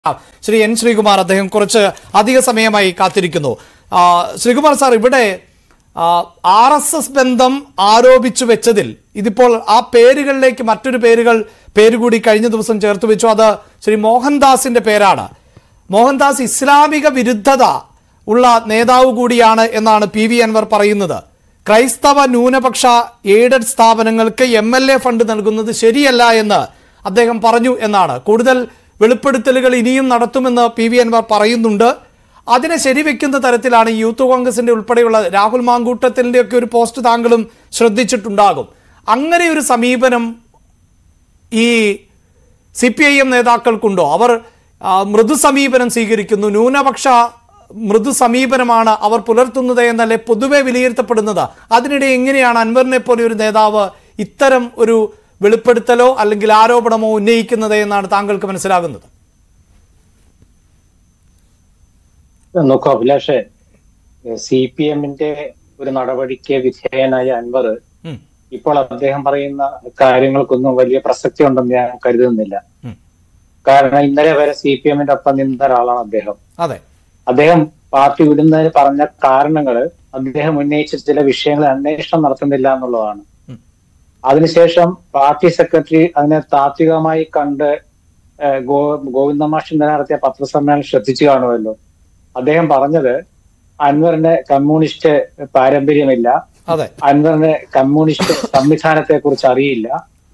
Shri N Sreekumar അദ്ദേഹം കുറച്ച് അധിക സമയമായി കാത്തിരിക്കുന്നു ആ, ശ്രീകുമാർ സാർ ഇവിടെ ആർ എസ് എസ് ബന്ധം ആരോപിച്ചു വെച്ചതിൽ ഇതിപ്പോൾ ആ പേരുകളിലേക്ക് മറ്റൊരു പേരുകൾ പേരുകൂടി കഴിഞ്ഞ ദിവസം ചേർത്ത് വെച്ചു അത് ശ്രീ മോഹൻദാസിന്റെ പേരാണ് മോഹൻദാസ് ഇസ്ലാമിക വിരുദ്ധത ഉള്ള നേതാവ് കൂടിയാണ് എന്നാണ് പി വി അൻവർ പറയുന്നത് ക്രൈസ്തവ ന്യൂനപക്ഷ എയ്ഡഡ് സ്ഥാപനങ്ങൾക്ക് എം എൽ എ ഫണ്ട് നൽകുന്നത് ശരിയല്ല എന്ന് അദ്ദേഹം പറഞ്ഞു എന്നാണ് കൂടുതൽ വെളിപ്പെടുത്തലുകൾ ഇനിയും നടത്തുമെന്ന് പി വി അൻവർ പറയുന്നുണ്ട് അതിനെ ശരിവെക്കുന്ന തരത്തിലാണ് ഈ യൂത്ത് കോൺഗ്രസിന്റെ ഉൾപ്പെടെയുള്ള രാഹുൽ മാങ്കൂട്ടത്തിന്റെ ഒക്കെ ഒരു പോസ്റ്റ് താങ്കളും ശ്രദ്ധിച്ചിട്ടുണ്ടാകും അങ്ങനെ ഒരു സമീപനം ഈ സി പി ഐ എം നേതാക്കൾക്കുണ്ടോ അവർ ആ, മൃദു സമീപനം സ്വീകരിക്കുന്നു ന്യൂനപക്ഷ മൃദു സമീപനമാണ് അവർ പുലർത്തുന്നത് എന്നല്ലേ പൊതുവെ വിലയിരുത്തപ്പെടുന്നത് അതിനിടെ എങ്ങനെയാണ് അൻവറിനെ പോലെ ഒരു നേതാവ് ഇത്തരം ഒരു വെളിപ്പെടുത്തലോ അല്ലെങ്കിൽ ആരോപണമോ ഉന്നയിക്കുന്നത് എന്നാണ് താങ്കൾക്ക് മനസ്സിലാകുന്നത് നോക്കൂ അഭിലാഷേ സി പി എമ്മിന്റെ ഒരു നടപടിക്ക് വിധേയനായ അൻവർ ഉം, ഇപ്പോൾ അദ്ദേഹം പറയുന്ന കാര്യങ്ങൾക്കൊന്നും വലിയ പ്രസക്തി ഉണ്ടെന്ന് ഞാൻ കരുതുന്നില്ല ഉം. കാരണം ഇന്നലെ വരെ സി പി എമ്മിന്റെ ഒപ്പം നിന്ന ഒരാളാണ് അദ്ദേഹം അതെ അദ്ദേഹം പാർട്ടി വിടുന്നതിന് പറഞ്ഞ കാരണങ്ങള് അദ്ദേഹം ഉന്നയിച്ച ചില വിഷയങ്ങൾ അന്വേഷണം നടത്തുന്നില്ല എന്നുള്ളതാണ് ഉം. അതിനുശേഷം പാർട്ടി സെക്രട്ടറി അതിനെ താത്വികമായി കണ്ട് ഏഹ്, ഗോ ഗോവിന്ദ മാഷ് ഇന്നലെ നടത്തിയ പത്രസമ്മേളനം ശ്രദ്ധിച്ചു കാണുമല്ലോ അദ്ദേഹം പറഞ്ഞത് അൻവറിന് കമ്മ്യൂണിസ്റ്റ് പാരമ്പര്യമില്ല അതെ അൻവറിന് കമ്മ്യൂണിസ്റ്റ് സംവിധാനത്തെ കുറിച്ച് അറിയില്ല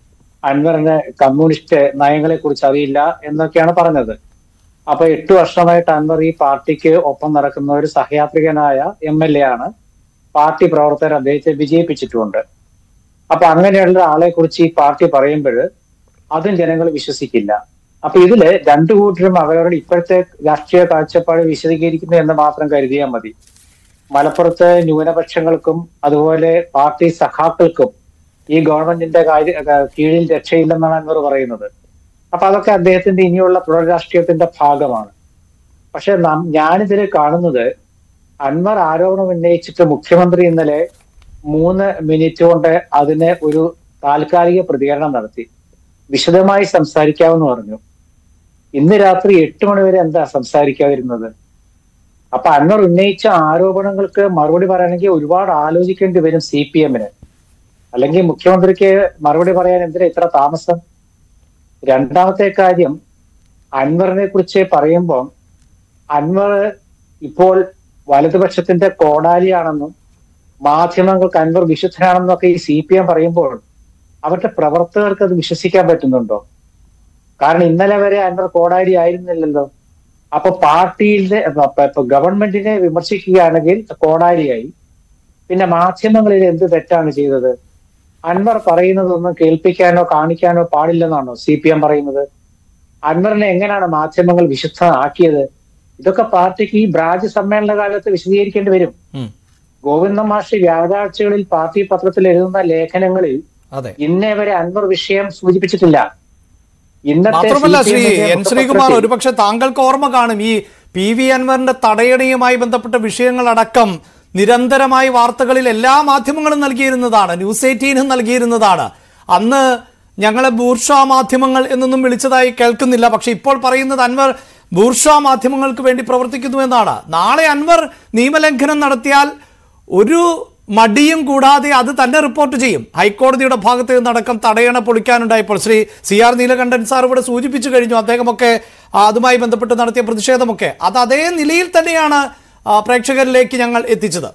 അൻവറിന് കമ്മ്യൂണിസ്റ്റ് നയങ്ങളെ കുറിച്ച് അറിയില്ല എന്നൊക്കെയാണ് പറഞ്ഞത് അപ്പൊ എട്ടു വർഷമായിട്ട് അൻവർ ഈ പാർട്ടിക്ക് ഒപ്പം നടക്കുന്ന ഒരു സഹയാത്രികനായ എം എൽ എ ആണ് പാർട്ടി പ്രവർത്തകർ അദ്ദേഹത്തെ വിജയിപ്പിച്ചിട്ടുമുണ്ട് അപ്പൊ അങ്ങനെയുള്ള ആളെ കുറിച്ച് ഈ പാർട്ടി പറയുമ്പോൾ അതും ജനങ്ങൾ വിശ്വസിക്കില്ല അപ്പൊ ഇതില് രണ്ടു കൂട്ടരും അവരവരുടെ ഇപ്പോഴത്തെ രാഷ്ട്രീയ കാഴ്ചപ്പാട് വിശദീകരിക്കുന്നു എന്ന് മാത്രം കരുതിയാൽ മതി മലപ്പുറത്തെ ന്യൂനപക്ഷങ്ങൾക്കും അതുപോലെ പാർട്ടി സഖാക്കൾക്കും ഈ ഗവൺമെന്റിന്റെ കാര്യ ക- കീഴിൽ രക്ഷയില്ലെന്നാണ് അൻവർ പറയുന്നത് അപ്പൊ അതൊക്കെ അദ്ദേഹത്തിന്റെ ഇനിയുള്ള തുടർ രാഷ്ട്രീയത്തിന്റെ ഭാഗമാണ് പക്ഷെ നാം ഞാനിതിൽ കാണുന്നത് അൻവർ ആരോപണം ഉന്നയിച്ചിട്ട് മുഖ്യമന്ത്രി ഇന്നലെ മൂന്ന് മിനിറ്റ് കൊണ്ട് അതിന് ഒരു താൽക്കാലിക പ്രതികരണം നടത്തി വിശദമായി സംസാരിക്കാമെന്ന് പറഞ്ഞു ഇന്ന് രാത്രി എട്ട് മണി വരെ എന്താ സംസാരിക്കാതിരുന്നത് അപ്പൊ അൻവർ ഉന്നയിച്ച ആരോപണങ്ങൾക്ക് മറുപടി പറയണമെങ്കിൽ ഒരുപാട് ആലോചിക്കേണ്ടി വരും സി പി എമ്മിന് അല്ലെങ്കിൽ മുഖ്യമന്ത്രിക്ക് മറുപടി പറയാൻ എന്തിനാ ഇത്ര താമസം രണ്ടാമത്തെ കാര്യം അൻവറിനെ കുറിച്ച് പറയുമ്പോൾ അൻവർ ഇപ്പോൾ വലതുപക്ഷത്തിന്റെ കോടാലിയാണെന്നും മാധ്യമങ്ങൾക്ക് അൻവർ വിശുദ്ധനാണെന്നും ഒക്കെ ഈ സി പി എം പറയുമ്പോൾ അവരുടെ പ്രവർത്തകർക്ക് അത് വിശ്വസിക്കാൻ പറ്റുന്നുണ്ടോ കാരണം ഇന്നലെ വരെ അൻവർ കോടാലി ആയിരുന്നില്ലല്ലോ അപ്പൊ പാർട്ടിയിലെ ഇപ്പൊ ഗവൺമെന്റിനെ വിമർശിക്കുകയാണെങ്കിൽ കോടാലിയായി പിന്നെ മാധ്യമങ്ങളിൽ എന്ത് തെറ്റാണ് ചെയ്തത് അൻവർ പറയുന്നതൊന്നും കേൾപ്പിക്കാനോ കാണിക്കാനോ പാടില്ലെന്നാണോ സി പി എം പറയുന്നത് അൻവറിനെ എങ്ങനെയാണ് മാധ്യമങ്ങൾ വിശുദ്ധനാക്കിയത് ഇതൊക്കെ പാർട്ടിക്ക് ഈ ബ്രാഞ്ച് സമ്മേളന കാലത്ത് വിശദീകരിക്കേണ്ടി വരും ഉം, ഗോവിന്ദ മാഷി വ്യാഴാഴ്ചകളിൽ പാർട്ടി പത്രത്തിൽ എഴുതുന്ന ലേഖനങ്ങളിൽ അതെ ഇന്നേ വരെ അൻവർ വിഷയം സൂചിപ്പിച്ചിട്ടില്ല ഇന്നത്തെ മാത്രമല്ല ശ്രീ CPM ന്റെ എൻ ശ്രീകുമാർ മുഖപത്രത്തിൽ- ഒരുപക്ഷെ താങ്കൾക്ക് ഓർമ്മ കാണും ഈ പി വി അൻവറിന്റെ തടയണയുമായി ബന്ധപ്പെട്ട വിഷയങ്ങളടക്കം നിരന്തരമായി വാർത്തകളിൽ എല്ലാ മാധ്യമങ്ങളും നൽകിയിരുന്നതാണ് ന്യൂസ് എയ്റ്റീനും നൽകിയിരുന്നതാണ് അന്ന് ഞങ്ങളെ ബൂർഷാ മാധ്യമങ്ങൾ എന്നൊന്നും വിളിച്ചതായി കേൾക്കുന്നില്ല പക്ഷെ ഇപ്പോൾ പറയുന്നത് അൻവർ ബൂർഷാ മാധ്യമങ്ങൾക്ക് വേണ്ടി പ്രവർത്തിക്കുന്നു എന്നാണ് നാളെ അൻവർ നിയമലംഘനം നടത്തിയാൽ ഒരു മടിയും കൂടാതെ അത് തന്നെ റിപ്പോർട്ട് ചെയ്യും ഹൈക്കോടതിയുടെ ഭാഗത്ത് നിന്നടക്കം തടയണ പൊളിക്കാനുണ്ടായപ്പോൾ Shri C R Neelakantan sir ഇവിടെ സൂചിപ്പിച്ചു കഴിഞ്ഞു അദ്ദേഹമൊക്കെ ആ, അതുമായി ബന്ധപ്പെട്ട് നടത്തിയ പ്രതിഷേധമൊക്കെ അത് അതേ നിലയിൽ തന്നെയാണ് ആ, പ്രേക്ഷകരിലേക്ക് ഞങ്ങൾ എത്തിച്ചത്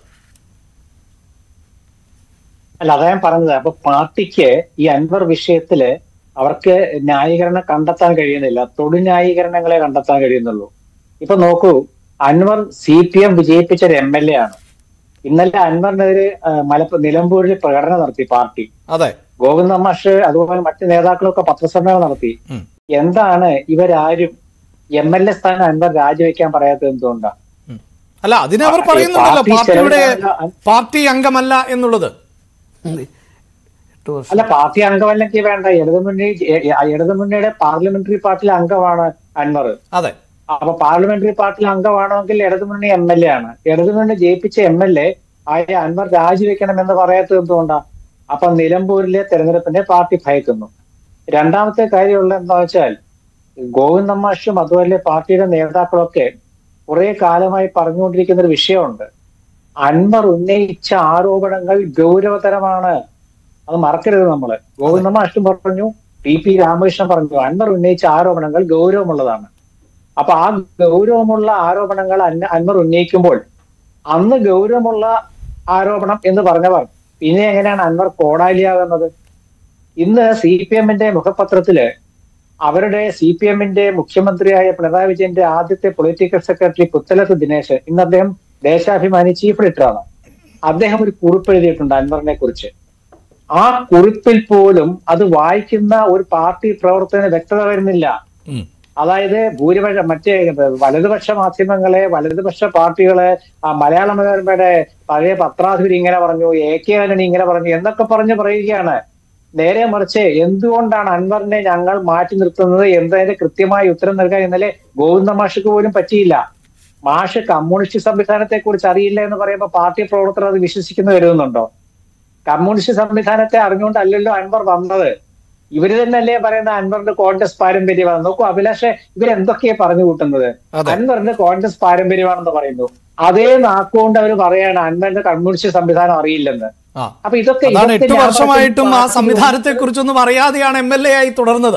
അല്ല അതാ ഞാൻ പറഞ്ഞത് അപ്പൊ പാർട്ടിക്ക് ഈ അൻവർ വിഷയത്തില് അവർക്ക് ന്യായീകരണം കണ്ടെത്താൻ കഴിയുന്നില്ല തൊടു ന്യായീകരണങ്ങളെ കണ്ടെത്താൻ കഴിയുന്നുള്ളൂ ഇപ്പൊ നോക്കൂ അൻവർ സി പി എം വിജയിപ്പിച്ച ഒരു എം എൽ എ ആണ് ഇന്നലെ അൻവറിനെതിരെ ആ, മലപ്പുറം നിലമ്പൂരിൽ പ്രകടനം നടത്തി പാർട്ടി അതെ ഗോവിന്ദ മാഷ് അതുപോലെ മറ്റു നേതാക്കളൊക്കെ പത്രസമ്മേളനം നടത്തി ഉം. എന്താണ് ഇവരാരും എം എൽ എ സ്ഥാനം അൻവർ രാജിവെക്കാൻ പറയാത്തത് എന്തുകൊണ്ടാണ് ഉം. അല്ല അതിന് അവർ ആ, പറയുന്നുണ്ടല്ലോ പാർട്ടി പാർട്ടിയുടെ ചെലവിലാണ് പാർട്ടി അംഗമല്ല എന്നുള്ളത് എട്ട് വർഷം അല്ല പാർട്ടി അംഗമല്ലെങ്കിൽ വേണ്ട ഇടതുമുന്നണി ഇടതുമുന്നണിയുടെ പാർലമെന്ററി പാർട്ടിയിലെ അംഗമാണ് അൻവർ അതെ അപ്പൊ പാർലമെന്ററി പാർട്ടിയിലെ അംഗമാണെങ്കിൽ ഇടതുമുന്നണി എം എൽ എ ആണ് ഇടതുമുന്നണി ജയിപ്പിച്ച എം എൽ എ ആയ അൻവർ രാജിവെക്കണം എന്ന് പറയാത്തത് എന്തുകൊണ്ടാ അപ്പൊ നിലമ്പൂരിലെ തെരഞ്ഞെടുപ്പിനെ പാർട്ടി ഭയക്കുന്നു രണ്ടാമത്തെ കാര്യമുള്ള എന്താ വെച്ചാൽ ഗോവിന്ദമാഷും അതുപോലെ പാർട്ടിയുടെ നേതാക്കളൊക്കെ കുറെ കാലമായി പറഞ്ഞുകൊണ്ടിരിക്കുന്ന ഒരു വിഷയമുണ്ട് അൻവർ ഉന്നയിച്ച ആരോപണങ്ങൾ ഗൗരവതരമാണ് അത് മറക്കരുത് നമ്മള് ഗോവിന്ദമാഷും പറഞ്ഞു പി പി രാമകൃഷ്ണൻ പറഞ്ഞു അൻവർ ഉന്നയിച്ച ആരോപണങ്ങൾ ഗൗരവമുള്ളതാണ് അപ്പൊ ആ ഗൗരവമുള്ള ആരോപണങ്ങൾ അന്ന- അൻവർ ഉന്നയിക്കുമ്പോൾ അന്ന് ഗൗരവമുള്ള ആരോപണം എന്ന് പറഞ്ഞവർ പിന്നെ എങ്ങനെയാണ് അൻവർ കോടാലിയാകുന്നത് ഇന്ന് സി പി എമ്മിന്റെ മുഖപത്രത്തില് അവരുടെ സി പി എമ്മിന്റെ മുഖ്യമന്ത്രിയായ പിണറായി വിജയന്റെ ആദ്യത്തെ പൊളിറ്റിക്കൽ സെക്രട്ടറി പുത്തലത്ത് ദിനേശ് ഇന്ന് അദ്ദേഹം ദേശാഭിമാനി ചീഫ് എഡിറ്ററാണ് അദ്ദേഹം ഒരു കുറിപ്പ് എഴുതിയിട്ടുണ്ട് അൻവറിനെ കുറിച്ച് ആ കുറിപ്പിൽ പോലും അത് വായിക്കുന്ന ഒരു പാർട്ടി പ്രവർത്തന വ്യക്തത വരുന്നില്ല ഉം. അതായത് ഭൂരിപക്ഷം മറ്റേ വലതുപക്ഷ മാധ്യമങ്ങളെ വലതുപക്ഷ പാർട്ടികളെ ആ മലയാള മനോരമയുടെ പഴയ പത്രാധിപതി ഇങ്ങനെ പറഞ്ഞു എ കെ ആന്റണി ഇങ്ങനെ പറഞ്ഞു എന്നൊക്കെ പറഞ്ഞു പറയുകയാണ് നേരെ മറിച്ച് എന്തുകൊണ്ടാണ് അൻവറിനെ ഞങ്ങൾ മാറ്റി നിർത്തുന്നത് എന്നതിന്റെ കൃത്യമായ ഉത്തരം നൽകാൻ ഇന്നലെ ഗോവിന്ദ മാഷക്ക് പോലും പറ്റിയില്ല മാഷ് കമ്മ്യൂണിസ്റ്റ് സംവിധാനത്തെ കുറിച്ച് അറിയില്ല എന്ന് പറയുമ്പോൾ പാർട്ടി പ്രവർത്തകർ അത് വിശ്വസിക്കുന്നു കരുതുന്നുണ്ടോ കമ്മ്യൂണിസ്റ്റ് സംവിധാനത്തെ അറിഞ്ഞുകൊണ്ടല്ലല്ലോ അൻവർ വന്നത് ഇവര് തന്നെയല്ലേ പറയുന്ന അൻവറിന്റെ കോൺഗ്രസ് പാരമ്പര്യമാണ് നോക്കൂ അഭിലാഷെ ഇവരെന്തൊക്കെയാ പറഞ്ഞു കൂട്ടുന്നത് അതെ. അൻവറിന്റെ കോൺഗ്രസ് പാരമ്പര്യമാണെന്ന് പറയുന്നു അതേ നാക്കുകൊണ്ട് അവർ പറയാണ് അൻവറിന്റെ കമ്മ്യൂണിസ്റ്റ് സംവിധാനം അറിയില്ലെന്ന് ആ അപ്പൊ ഇതൊക്കെ അതാണ് ഇതൊക്കെ എട്ട് ഞാൻ വർഷമായിട്ടും ആ പാർട്ടി- സംവിധാനത്തെ കുറിച്ചൊന്നും അറിയാതെയാണ് എം എൽ എ ആയി തുടർന്നത്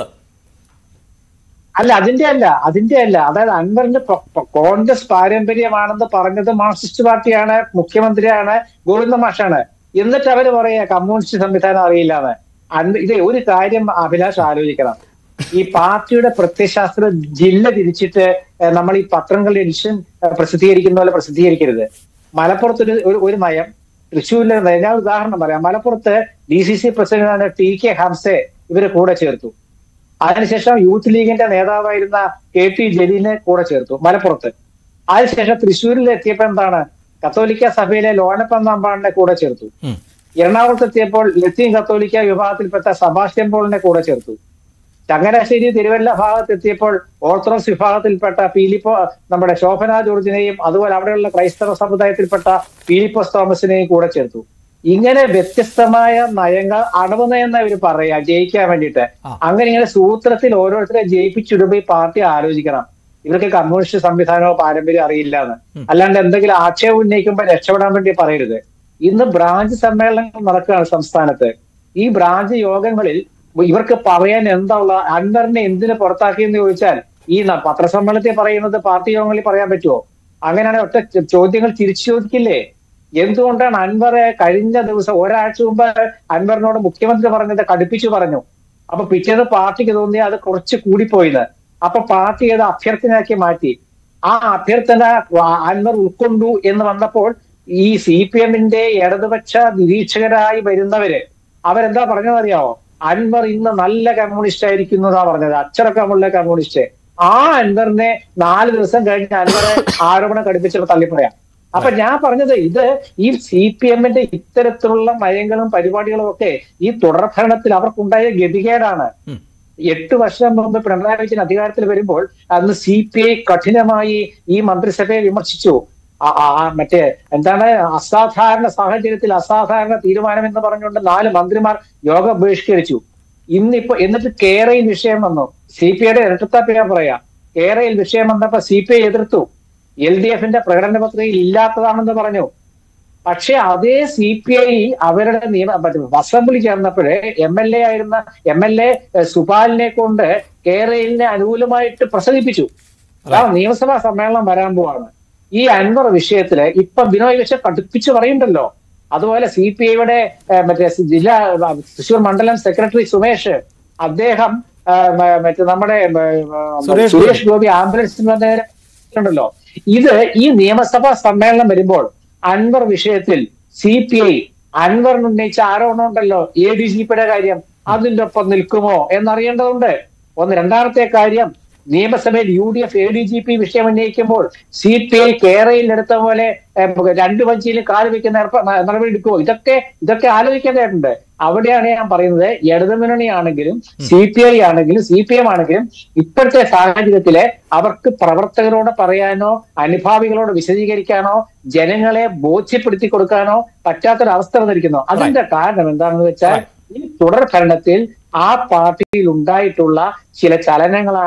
അല്ല അതിന്റെ അല്ല അതിന്റെ അല്ല അതായത് അൻവറിന്റെ പ- പ- കോൺഗ്രസ് പാരമ്പര്യമാണെന്ന് പറഞ്ഞത് മാർക്സിസ്റ്റ് പാർട്ടിയാണ് മുഖ്യമന്ത്രിയാണ് ഗോവിന്ദ മാഷാണ് എന്നിട്ട് അവര് പറയാ കമ്മ്യൂണിസ്റ്റ് സംവിധാനം അറിയില്ലാന്ന് അൻവ- ഇത് ഒരു കാര്യം അഭിലാഷ് ആലോചിക്കണം ഈ പാർട്ടിയുടെ പ്രത്യയശാസ്ത്ര ജില്ല തിരിച്ചിട്ട് ഏഹ്, നമ്മൾ ഈ പത്രങ്ങളുടെ എഡിഷൻ ഏഹ്, പ്രസിദ്ധീകരിക്കുന്ന പോലെ പ്രസിദ്ധീകരിക്കരുത് മലപ്പുറത്ത് ഒരു ഒരു- ഒരു നയം തൃശ്ശൂരിലെ നയം ഞാൻ ഒരു ഉദാഹരണം പറയാം മലപ്പുറത്ത് ഡി സി സി പ്രസിഡന്റാണ് ടി കെ ഹംസെ ഇവരെ കൂടെ ചേർത്തു അതിനുശേഷം യൂത്ത് ലീഗിന്റെ നേതാവായിരുന്ന കെ ടി ജലീലിനെ കൂടെ ചേർത്തു മലപ്പുറത്ത് അതിനുശേഷം തൃശ്ശൂരിൽ എത്തിയപ്പോ എന്താണ് കത്തോലിക്ക സഭയിലെ ലോനപ്പൻ നമ്പാടിനെ കൂടെ ചേർത്തു ഉം. എറണാകുളത്ത് എത്തിയപ്പോൾ ലത്തീൻ കത്തോലിക്ക വിഭാഗത്തിൽപ്പെട്ട സബാസ്റ്റ്യൻ പോളിനെ കൂടെ ചേർത്തു ചങ്ങനാശ്ശേരി തിരുവല്ല ഭാഗത്ത് എത്തിയപ്പോൾ ഓർത്തഡോക്സ് വിഭാഗത്തിൽപ്പെട്ട പീലിപ്പോ നമ്മുടെ ശോഭന ജോർജിനെയും അതുപോലെ അവിടെയുള്ള ക്രൈസ്തവ സമുദായത്തിൽപ്പെട്ട പീലിപ്പോസ് തോമസിനെയും കൂടെ ചേർത്തു ഇങ്ങനെ വ്യത്യസ്തമായ നയങ്ങൾ അടവ് നയെന്ന ഇവർ പറയാ ജയിക്കാൻ വേണ്ടിയിട്ട് ആ. അങ്ങനെ ഇങ്ങനെ സൂത്രത്തിൽ ഓരോരുത്തരെ ജയിപ്പിച്ചിടുമ്പോ ഈ പാർട്ടി ആലോചിക്കണം ഇവർക്ക് കമ്മ്യൂണിസ്റ്റ് സംവിധാനമോ പാരമ്പര്യം അറിയില്ല എന്ന് അല്ലാണ്ട് എന്തെങ്കിലും ആക്ഷേപം ഉന്നയിക്കുമ്പോൾ രക്ഷപ്പെടാൻ വേണ്ടി പറയരുത് ഇന്ന് ബ്രാഞ്ച് സമ്മേളനങ്ങൾ നടക്കുകയാണ് സംസ്ഥാനത്ത് ഈ ബ്രാഞ്ച് യോഗങ്ങളിൽ ഇവർക്ക് പറയാൻ എന്താ ഉള്ള അൻവറിനെ എന്തിന് പുറത്താക്കിയെന്ന് ചോദിച്ചാൽ ഈ ന- പത്രസമ്മേളനത്തിൽ പറയുന്നത് പാർട്ടി യോഗങ്ങളിൽ പറയാൻ പറ്റുമോ അങ്ങനെയാണെങ്കിൽ ഒറ്റ ച- ചോദ്യങ്ങൾ തിരിച്ചു ചോദിക്കില്ലേ എന്തുകൊണ്ടാണ് അൻവറെ കഴിഞ്ഞ ദിവസം ഒരാഴ്ച മുമ്പ് അൻവറിനോട് മുഖ്യമന്ത്രി പറഞ്ഞത് കടുപ്പിച്ചു പറഞ്ഞു അപ്പൊ പിറ്റേന്ന് പാർട്ടിക്ക് തോന്നി അത് കുറച്ച് കൂടിപ്പോയിന്ന് അപ്പൊ പാർട്ടി അത് അഭ്യർത്ഥനയാക്കി മാറ്റി ആ അഭ്യർത്ഥന വ- അൻവർ ഉൾക്കൊണ്ടു എന്ന് വന്നപ്പോൾ ഈ സി പി എമ്മിന്റെ ഇടതുപക്ഷ നിരീക്ഷകരായി വരുന്നവര് അവരെന്താ പറഞ്ഞതറിയാവോ അൻവർ ഇന്ന് നല്ല കമ്മ്യൂണിസ്റ്റ് ആയിരിക്കുന്നു എന്നാ പറഞ്ഞത് അച്ചടക്കമുള്ള കമ്മ്യൂണിസ്റ്റ് ആ അൻവറിനെ നാല് ദിവസം കഴിഞ്ഞ് അൻവറെ ആരോപണം കടുപ്പിച്ചപ്പോൾ തള്ളിപ്പറയാം അപ്പൊ ഞാൻ പറഞ്ഞത് ഇത് ഈ സി പി എമ്മിന്റെ ഇത്തരത്തിലുള്ള നയങ്ങളും പരിപാടികളും ഒക്കെ ഈ തുടർഭരണത്തിൽ അവർക്കുണ്ടായ ഗതികേടാണ് ഉം. എട്ട് വർഷം മുമ്പ് പിണറായി വിജയൻ അധികാരത്തിൽ വരുമ്പോൾ അന്ന് സി പി ഐ കഠിനമായി ഈ മന്ത്രിസഭയെ വിമർശിച്ചു ആ- ആ- ആ മറ്റേ എന്താണ് അസാധാരണ സാഹചര്യത്തിൽ അസാധാരണ തീരുമാനം എന്ന് പറഞ്ഞുകൊണ്ട് നാല് മന്ത്രിമാർ യോഗം ബഹിഷ്കരിച്ചു ഇന്നിപ്പോ എന്നിട്ട് കേരയിൽ വിഷയം വന്നു സി പി ഐയുടെ ഇരട്ടത്താപ്പ് ഞാൻ പറയാം കേരയിൽ വിഷയം വന്നപ്പോ സി പി ഐ എതിർത്തു എൽ ഡി എഫിന്റെ പ്രകടന പത്രികയിൽ ഇല്ലാത്തതാണെന്ന് പറഞ്ഞു പക്ഷെ അതേ സി പി ഐ അവരുടെ നിയമ മറ്റേ അസംബ്ലി ചേർന്നപ്പോഴേ എം എൽ എ ആയിരുന്ന എം എൽ എ സുപാലിനെ കൊണ്ട് കേരളിനെ അനുകൂലമായിട്ട് പ്രസംഗിപ്പിച്ചു അതാണ് നിയമസഭാ സമ്മേളനം വരാൻ പോവാണ് ഈ അൻവർ വിഷയത്തില് ഇപ്പൊ ബിനോയ് വിഷയം കടുപ്പിച്ച് പറയുണ്ടല്ലോ അതുപോലെ സി പി ഐയുടെ മറ്റേ ജില്ലാ ആ, തൃശൂർ മണ്ഡലം സെക്രട്ടറി സുമേഷ് അദ്ദേഹം ആ, മ- മറ്റേ നമ്മുടെ മ, മ, സുരേഷ് സുരേഷ് ഗോപി ആംബുലൻസിന് നേരെ ഉണ്ടല്ലോ ഇത് ഈ നിയമസഭാ സമ്മേളനം വരുമ്പോൾ അൻവർ വിഷയത്തിൽ സി പി ഐ അൻവറിന് ഉന്നയിച്ച ആരോപണം ഉണ്ടല്ലോ എ ഡി ജി പിയുടെ കാര്യം അതിന്റെ ഒപ്പം നിൽക്കുമോ എന്നറിയേണ്ടതുണ്ട് ഒന്ന് രണ്ടാമത്തെ കാര്യം നിയമസഭയിൽ U D F A D G P വിഷയം ഉന്നയിക്കുമ്പോൾ സി പി ഐ കേരളയിൽ എടുത്ത പോലെ ഏഹ്, രണ്ട് വഞ്ചിയിൽ കാല് വെക്കുന്ന ഏർപ്പ- ന- നടപടി എടുക്കുമോ ഇതൊക്കെ ഇതൊക്കെ ആലോചിക്കേണ്ടതായിട്ടുണ്ട് അവിടെയാണ് ഞാൻ പറയുന്നത് ഇടതുമുന്നണി ആണെങ്കിലും സി പി ഐ ആണെങ്കിലും സി പി എം ആണെങ്കിലും ഇപ്പോഴത്തെ സാഹചര്യത്തില് അവർക്ക് പ്രവർത്തകരോട് പറയാനോ അനുഭാവികളോട് വിശദീകരിക്കാനോ ജനങ്ങളെ ബോധ്യപ്പെടുത്തി കൊടുക്കാനോ പറ്റാത്തൊരവസ്ഥ വന്നിരിക്കുന്നു അതിന്റെ കാരണം എന്താണെന്ന് വെച്ചാൽ ഈ തുടർ ഭരണത്തിൽ ആ പാർട്ടിയിൽ ഉണ്ടായിട്ടുള്ള ചില ചലനങ്ങളാണ്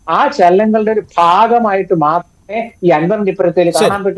ആ ചലനങ്ങളുടെ ഒരു ഭാഗമായിട്ട് മാത്രമേ ഈ അൻവറിന്റെ ഇപ്പുറത്തേക്ക് ശരി. കാണാൻ പറ്റൂ